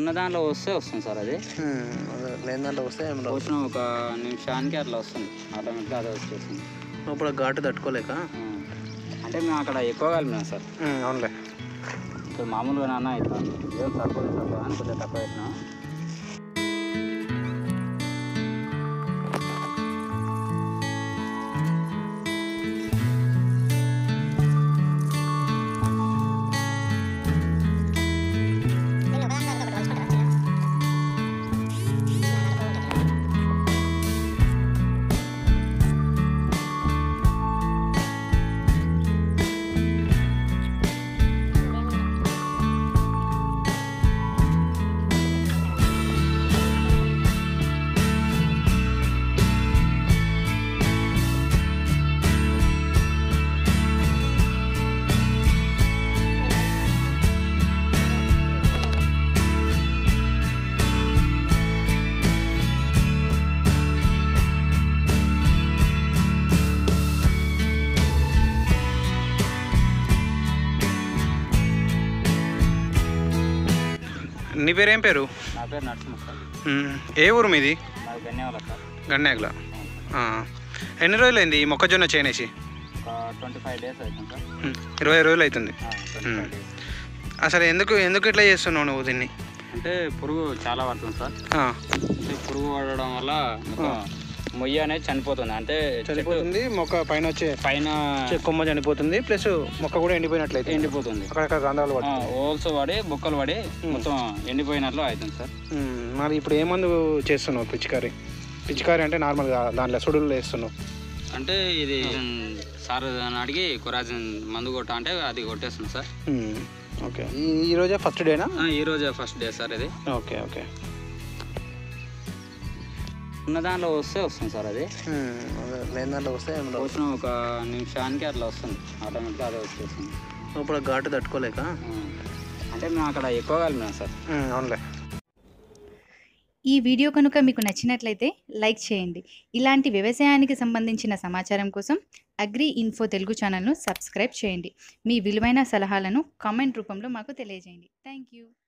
ఉన్న దాంట్లో వస్తే వస్తుంది సార్ అది లేని దాంట్లో వస్తే ఏం రావు వచ్చిన ఒక నిమిషానికి అట్లా వస్తుంది ఆటోమేటిక్గా అదే వచ్చేస్తుంది లోపల ఘాటు తట్టుకోలేక ఆ. అంటే మేము అక్కడ ఎక్కువ కలిపినాం సార్ అవునులే ఇప్పుడు మామూలుగా నాన్న ఇట్లా ఏం సరిపోతుంది సార్ అని కొంచెం తక్కువ పెట్టినా నీ పేరు ఏం పేరు నా పేరు నరసింహ సార్ మ్మ్. ఏ ఊరు మీది నాకు ధన్యవాదాలు సార్ గన్నేగల ఎన్ని రోజులైంది ఈ మొక్కజొన్న చేనేసి ఒక ట్వంటీ ఫైవ్ డేస్ అవుతుంది సార్ మ్మ్. ఇరవై రోజులు అవుతుంది ట్వంటీ ఫైవ్ డేస్ అసలు ఎందుకు ఎందుకు ఇట్లా చేస్తున్నావు నువ్వు దీన్ని అంటే పురుగు చాలా పడుతుంది సార్ ఆ, అంటే పురుగు పడడం వల్ల మొత్తం మొయ్య అనేది చనిపోతుంది అంటే చెట్టు చనిపోతుంది మొక్క పైన వచ్చే పైన వచ్చే కొమ్మ చనిపోతుంది ప్లస్ మొక్క కూడా ఎండిపోయినట్లయితే ఎండిపోతుంది అక్కడక్కడ రంధ్రాలు పడుతుంది హోల్స్ పడి బొక్కలు పడి మొత్తం ఎండిపోయినట్లు అవుతుంది సార్ మ్మ్. మరి ఇప్పుడు ఏ మందు చేస్తున్నావు పిచికారి పిచికారి అంటే నార్మల్గా దాంట్లో సుడులు వేస్తున్నావు అంటే ఇది సార్ అని అడిగి కొరాజిన్ మందు కొట్ట అంటే అది కొట్టేస్తుంది సార్ మ్మ్. ఓకే ఈ ఈ రోజే ఫస్ట్ డేనా ఆ, ఈ రోజే ఫస్ట్ డే సార్ ఇది ఓకే ఓకే ఉన్న దాంట్లో వస్తే వస్తుంది సార్ అది లేని దాంట్లో వస్తే ఏం రావు వచ్చిన ఒక నిమిషానికి అట్లా వస్తుంది ఆటోమేటిక్గా అదే వచ్చేస్తుంది లోపల ఘాటు తట్టుకోలేక ఆ. అంటే మేము అక్కడ ఎక్కువ కలిపినాం సార్ అవునులే ఈ వీడియో కనుక మీకు నచ్చినట్లయితే లైక్ చేయండి ఇలాంటి వ్యవసాయానికి సంబంధించిన సమాచారం కోసం అగ్రి ఇన్ఫో తెలుగు ఛానల్ను సబ్స్క్రైబ్ చేయండి మీ విలువైన సలహాలను కామెంట్ రూపంలో మాకు తెలియజేయండి థ్యాంక్ యూ